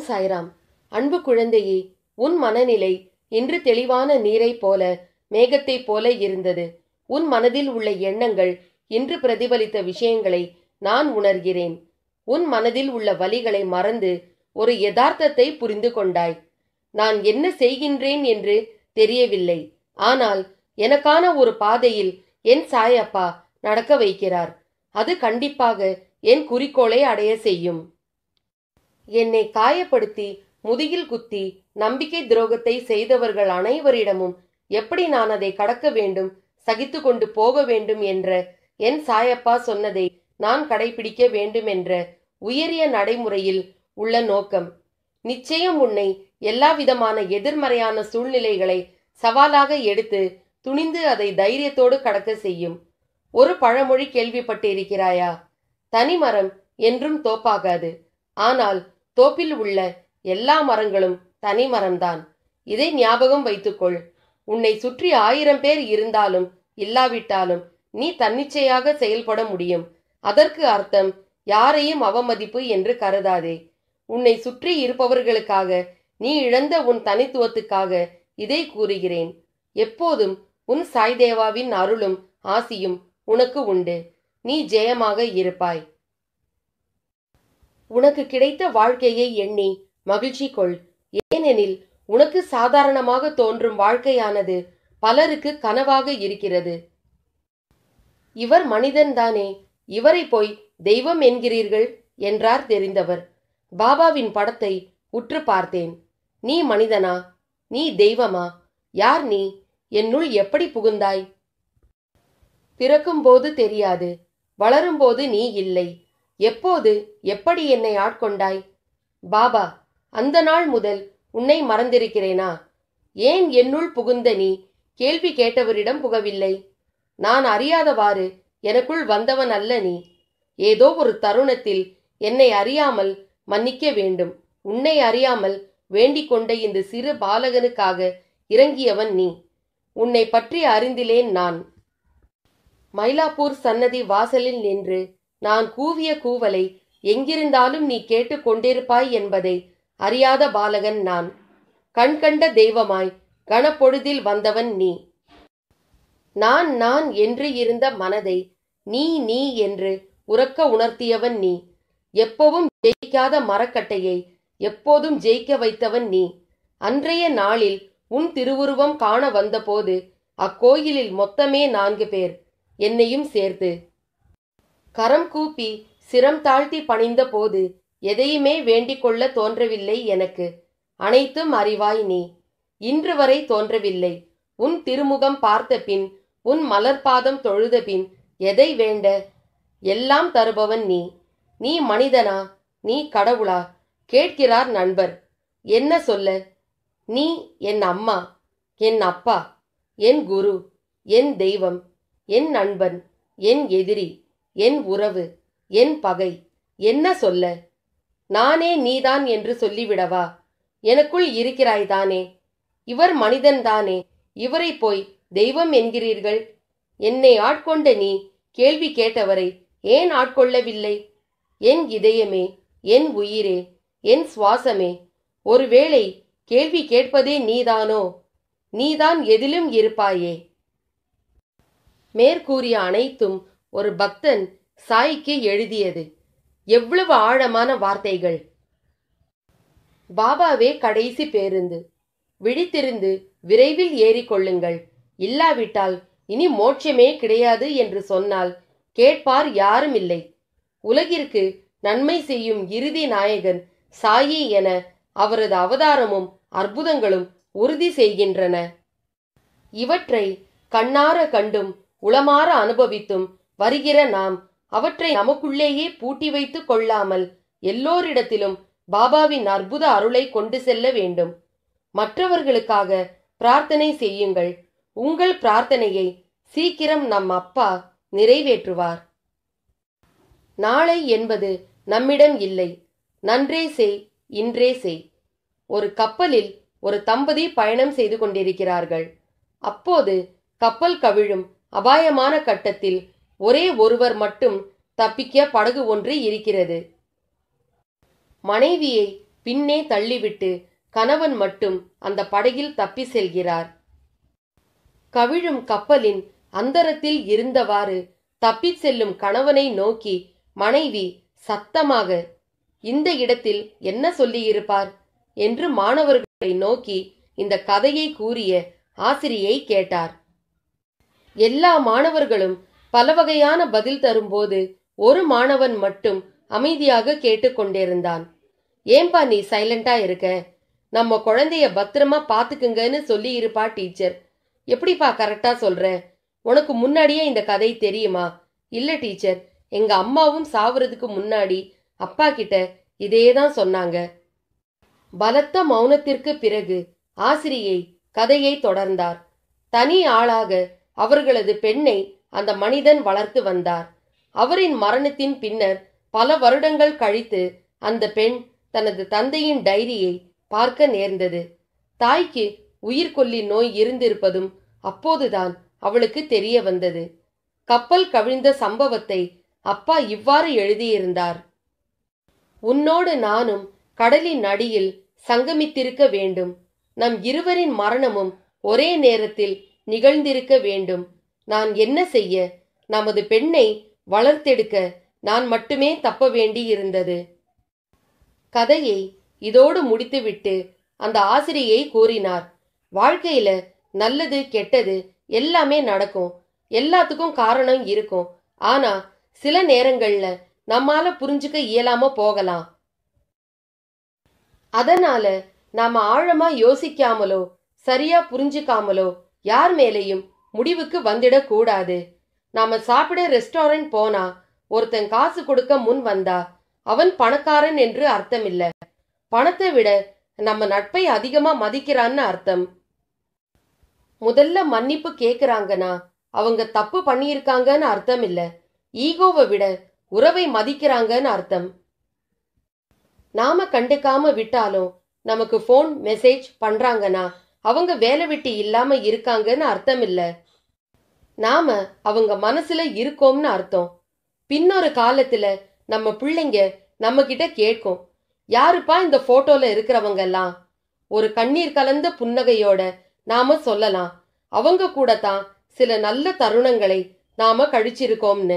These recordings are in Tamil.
சாய்ராம் அன்பு குழந்தையே உன் மனநிலை இன்று தெளிவான நீரைப் போல மேகத்தைப் போல இருந்தது உன் மனதில் உள்ள எண்ணங்கள் இன்று பிரதிபலித்த விஷயங்களை நான் உணர்கிறேன் உன் மனதில் உள்ள வலிகளை மறந்து ஒரு யதார்த்தத்தை புரிந்து கொண்டாய் நான் என்ன செய்கின்றேன் என்று தெரியவில்லை ஆனால் எனக்கான ஒரு பாதையில் என் சாயப்பா நடக்க வைக்கிறார் அது கண்டிப்பாக என் குறிக்கோளை அடைய செய்யும் என்னை காயப்படுத்தி முதுகில் குத்தி நம்பிக்கை துரோகத்தை செய்தவர்கள் அனைவரிடமும் எப்படி நான் அதை கடக்க வேண்டும் சகித்து கொண்டு போக வேண்டும் என்ற என் சாயப்பா சொன்னதை நான் கடைபிடிக்க வேண்டும் என்ற உயரிய நடைமுறையில் உள்ள நோக்கம் நிச்சயம் உன்னை எல்லாவிதமான எதிர்மறையான சூழ்நிலைகளை சவாலாக எடுத்து துணிந்து அதை தைரியத்தோடு கடக்க செய்யும் ஒரு பழமொழி கேள்விப்பட்டிருக்கிறாயா தனிமரம் என்றும் தோப்பாகாது ஆனால் தோப்பில் உள்ள எல்லா மரங்களும் தனிமரம்தான் இதை ஞாபகம் வைத்துக்கொள் உன்னை சுற்றி ஆயிரம் பேர் இருந்தாலும் இல்லாவிட்டாலும் நீ தன்னிச்சையாக செயல்பட முடியும் அதற்கு அர்த்தம் யாரையும் அவமதிப்பு என்று கருதாதே உன்னை சுற்றி இருப்பவர்களுக்காக நீ இழந்த உன் தனித்துவத்துக்காக இதை கூறுகிறேன் எப்போதும் உன் சாய்தேவாவின் அருளும் ஆசியும் உனக்கு உண்டு நீ ஜெயமாக இருப்பாய் உனக்கு கிடைத்த வாழ்க்கையை எண்ணி மகிழ்ச்சி கொள் ஏனெனில் உனக்கு சாதாரணமாக தோன்றும் வாழ்க்கையானது பலருக்கு கனவாக இருக்கிறது இவர் மனிதன்தானே இவரை போய் தெய்வம் என்கிறீர்கள் என்றார் தெரிந்தவர் பாபாவின் படத்தை உற்று பார்த்தேன் நீ மனிதனா நீ தெய்வமா யார் நீ என்னுள் எப்படி புகுந்தாய் பிறக்கும்போது தெரியாது வளரும்போது நீ இல்லை எப்போது எப்படி என்னை ஆட்கொண்டாய் பாபா அந்த நாள் முதல் உன்னை மறந்திருக்கிறேனா ஏன் என்னுள் புகுந்த நீ கேள்வி கேட்டவரிடம் புகவில்லை நான் அறியாதவாறு எனக்குள் வந்தவன் அல்ல நீ ஏதோ ஒரு தருணத்தில் என்னை அறியாமல் மன்னிக்க வேண்டும் உன்னை அறியாமல் வேண்டிக் கொண்ட இந்த சிறு பாலகனுக்காக இறங்கியவன் நீ உன்னை பற்றி அறிந்திலேன் நான் மயிலாப்பூர் சன்னதி வாசலில் நின்று நான் கூவிய கூவலை எங்கிருந்தாலும் நீ கேட்டு கொண்டிருப்பாய் என்பதை அறியாத பாலகன் நான் கண்கண்ட தெய்வமாய் கணப்பொழுதில் வந்தவன் நீ நான் நான் என்று இருந்த மனதை நீ நீ என்று உறக்க உணர்த்தியவன் நீ எப்பவும் ஜெயிக்காத மரக்கட்டையை எப்போதும் ஜெயிக்க வைத்தவன் நீ அன்றைய நாளில் உன் திருவுருவம் காண வந்தபோது அக்கோயிலில் மொத்தமே நான்கு பேர் என்னையும் சேர்த்து கரம் கூப்பி சிரம் தாழ்த்தி பணிந்த போது எதையுமே வேண்டிக் கொள்ள தோன்றவில்லை எனக்கு அனைத்தும் அறிவாய் நீ இன்று வரை தோன்றவில்லை உன் திருமுகம் பார்த்த பின் உன் மலர்பாதம் தொழுத பின் எதை வேண்ட எல்லாம் தருபவன் நீ நீ மனிதனா நீ கடவுளா கேட்கிறார் நண்பர் என்ன சொல்ல நீ என் அம்மா என் அப்பா என் குரு என் தெய்வம் என் நண்பன் என் எதிரி என் உறவு என் பகை என்ன சொல்ல நானே நீதான் என்று சொல்லிவிடவா எனக்குள் இருக்கிறாய்தானே இவர் மனிதன்தானே இவரை போய் தெய்வம் என்கிறீர்கள் என்னை ஆட்கொண்ட நீ கேள்வி கேட்டவரை ஏன் ஆட்கொள்ளவில்லை என் இதயமே என் உயிரே என் சுவாசமே ஒருவேளை கேள்வி கேட்பதே நீதானோ நீதான் எதிலும் இருப்பாயே மேற்கூறிய அனைத்தும் ஒரு பக்தன் சாய்க்கு எழுதியது எவ்வளவு ஆழமான வார்த்தைகள் பாபாவே கடைசி பேருந்து விழித்திருந்து விரைவில் ஏறிக்கொள்ளுங்கள் இல்லாவிட்டால் இனி மோட்சமே கிடையாது என்று சொன்னால் கேட்பார் யாரும் இல்லை உலகிற்கு நன்மை செய்யும் இறுதி நாயகன் சாயி என அவரது அவதாரமும் அற்புதங்களும் உறுதி செய்கின்றன இவற்றை கண்ணார கண்டும் உளமாற அனுபவித்தும் வருகிற நாம் அவற்றை நமக்குள்ளேயே பூட்டி வைத்துக் கொள்ளாமல் எல்லோரிடத்திலும் பாபாவின் அற்புத அருளை கொண்டு செல்ல வேண்டும் மற்றவர்களுக்காக பிரார்த்தனை செய்யுங்கள் உங்கள் பிரார்த்தனையை சீக்கிரம் நம் அப்பா நிறைவேற்றுவார் நாளை என்பது நம்மிடம் இல்லை நன்றே செய் இன்றே செய் ஒரு கப்பலில் ஒரு தம்பதி பயணம் செய்து கொண்டிருக்கிறார்கள் அப்போது கப்பல் கவிழும் அபாயமான கட்டத்தில் ஒரே ஒருவர் மட்டும் தப்பிக்க படகு ஒன்று இருக்கிறது மனைவியை பின்னே தள்ளிவிட்டு கணவன் மட்டும் அந்த படகில் தப்பி செல்கிறார் கவிழும் கப்பலின் அந்தரத்தில் இருந்தவாறு தப்பிச் செல்லும் கணவனை நோக்கி மனைவி சத்தமாக இந்த இடத்தில் என்ன சொல்லியிருப்பார் என்று மாணவர்களை நோக்கி இந்த கதையை கூறிய ஆசிரியை கேட்டார் எல்லா மாணவர்களும் பல வகையான பதில் தரும்போது ஒரு மாணவன் மட்டும் அமைதியாக கேட்டுக்கொண்டிருந்தான் ஏன்பா நீ சைலண்டா இருக்க நம்ம குழந்தைய பத்திரமா பாத்துக்குங்கன்னு சொல்லி இருப்பா டீச்சர் எப்படிப்பா கரெக்டா சொல்ற உனக்கு முன்னாடியே இந்த கதை தெரியுமா இல்ல டீச்சர் எங்க அம்மாவும் சாவறதுக்கு முன்னாடி அப்பா கிட்ட இதே தான் சொன்னாங்க பலத்த மௌனத்திற்கு பிறகு ஆசிரியை கதையை தொடர்ந்தார் தனி ஆளாக அவர்களது பெண்ணை அந்த மனிதன் வளர்த்து வந்தார் அவரின் மரணத்தின் பின்னர் பல வருடங்கள் கழித்து அந்த பெண் தனது தந்தையின் டைரியை பார்க்க நேர்ந்தது தாய்க்கு உயிர்கொல்லி நோய் இருந்திருப்பதும் அப்போதுதான் அவளுக்கு தெரிய வந்தது கப்பல் கவிழ்ந்த சம்பவத்தை அப்பா இவ்வாறு எழுதியிருந்தார் உன்னோடு நானும் கடலின் அடியில் சங்கமித்திருக்க வேண்டும் நம் இருவரின் மரணமும் ஒரே நேரத்தில் நிகழ்ந்திருக்க வேண்டும் நான் என்ன செய்ய நமது பெண்ணை வளர்த்தெடுக்க நான் மட்டுமே தப்ப வேண்டி இருந்தது கதையை இதோடு முடித்துவிட்டு அந்த ஆசிரியை கூறினார் வாழ்க்கையில நல்லது கெட்டது எல்லாமே நடக்கும் எல்லாத்துக்கும் காரணம் இருக்கும் ஆனா சில நேரங்கள்ல நம்மால புரிஞ்சுக்க இயலாம போகலாம் அதனால நாம ஆழமா யோசிக்காமலோ சரியா புரிஞ்சுக்காமலோ யார் மேலேயும் முடிவுக்கு வந்துடக் கூடாது நாம சாப்பிட ரெஸ்டாரண்ட் போனா ஒருத்தன் காசு கொடுக்க முன் வந்தா அவன் பணக்காரன் என்று அர்த்தமில்ல பணத்தை விட நம்ம நட்பை அதிகமா மதிக்கிறான்னு அர்த்தம் முதல்ல மன்னிப்பு கேக்குறாங்கன்னா அவங்க தப்பு பண்ணியிருக்காங்கன்னு அர்த்தம் இல்ல ஈகோவை விட உறவை மதிக்கிறாங்கன்னு அர்த்தம் நாம கண்டுக்காம விட்டாலும் நமக்கு ஃபோன் மெசேஜ் பண்றாங்கன்னா அவங்க வேலை விட்டு இல்லாம இருக்காங்கன்னு அர்த்தம் இல்ல நாம அவங்க மனசுல இருக்கோம்னு அர்த்தம் பின்னொரு காலத்துல நம்ம பிள்ளைங்க நம்ம கிட்ட கேட்கும் யாருப்பா இந்த போட்டோல இருக்கிறவங்க எல்லாம் ஒரு கண்ணீர் கலந்த புன்னகையோட நாம சொல்லலாம் அவங்க கூட தான் சில நல்ல தருணங்களை நாம கழிச்சிருக்கோம்னு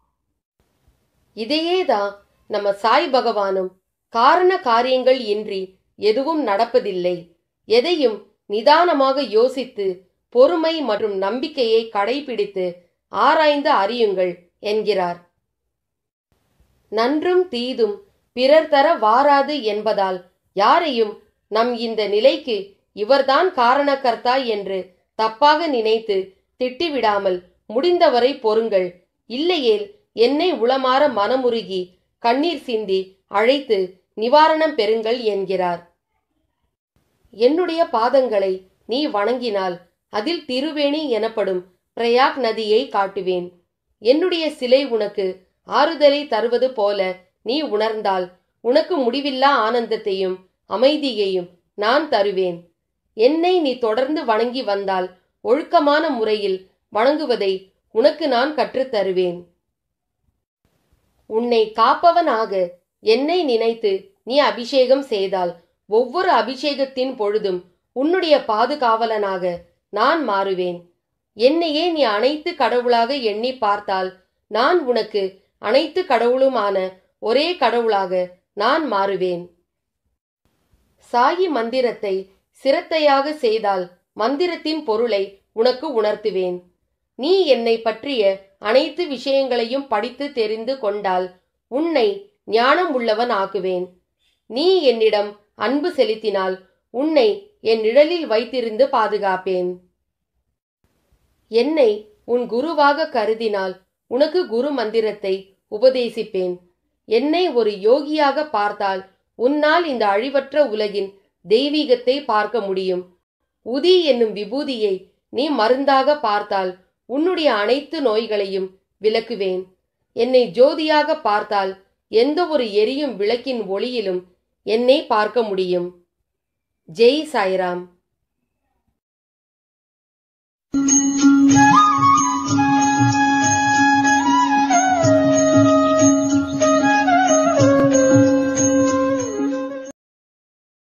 இதையே தான் நம்ம சாய் பகவானும் காரண காரியங்கள் இன்றி எதுவும் நடப்பதில்லை எதையும் நிதானமாக யோசித்து பொறுமை மற்றும் நம்பிக்கையை கடைபிடித்து ஆராய்ந்து அறியுங்கள் என்கிறார் நன்றும் தீதும் பிறர் தர வாராது என்பதால் யாரையும் நம் இந்த நிலைக்கு இவர்தான் காரணக்கர்த்தா என்று தப்பாக நினைத்து திட்டிவிடாமல் முடிந்தவரை பொறுங்கள் இல்லையேல் என்னை உளமாற மனமுருகி கண்ணீர் சிந்தி அழைத்து நிவாரணம் பெறுங்கள் என்கிறார் என்னுடைய பாதங்களை நீ வணங்கினால் அதில் திருவேணி எனப்படும் பிரயாக் நதியை காட்டுவேன் என்னுடைய சிலை உனக்கு ஆறுதலை தருவது போல நீ உணர்ந்தால் உனக்கு முடிவில்லா ஆனந்தத்தையும் அமைதியையும் நான் தருவேன் என்னை நீ தொடர்ந்து வணங்கி வந்தால் ஒழுக்கமான முறையில் வணங்குவதை உனக்கு நான் கற்றுத் தருவேன் உன்னை காப்பவனாக என்னை நினைத்து நீ அபிஷேகம் செய்தால் ஒவ்வொரு அபிஷேகத்தின் பொழுதும் உன்னுடைய பாதுகாவலனாக நான் மாறுவேன் என்னையே நீ அனைத்து கடவுளாக எண்ணி பார்த்தால் நான் உனக்கு அனைத்து கடவுளுமான ஒரே கடவுளாக நான் மாறுவேன் சாயி மந்திரத்தை சிரத்தையாக செய்தால் மந்திரத்தின் பொருளை உனக்கு உணர்த்துவேன் நீ என்னை பற்றிய அனைத்து விஷயங்களையும் படித்து தெரிந்து கொண்டால் உன்னை ஞானம் உள்ளவன் ஆக்குவேன் நீ என்னிடம் அன்பு செலுத்தினால் உன்னை என் நிழலில் வைத்திருந்து பாதுகாப்பேன் என்னை உன் குருவாக கருதினால் உனக்கு குரு மந்திரத்தை உபதேசிப்பேன் என்னை ஒரு யோகியாக பார்த்தால் உன்னால் இந்த அழிவற்ற உலகின் தெய்வீகத்தை பார்க்க முடியும் உதி என்னும் விபூதியை நீ மருந்தாக பார்த்தால் உன்னுடைய அனைத்து நோய்களையும் விலக்குவேன் என்னை ஜோதியாக பார்த்தால் எந்த ஒரு எரியும் விளக்கின் ஒளியிலும் என்னை பார்க்க முடியும் ஜெய் சாய்ராம்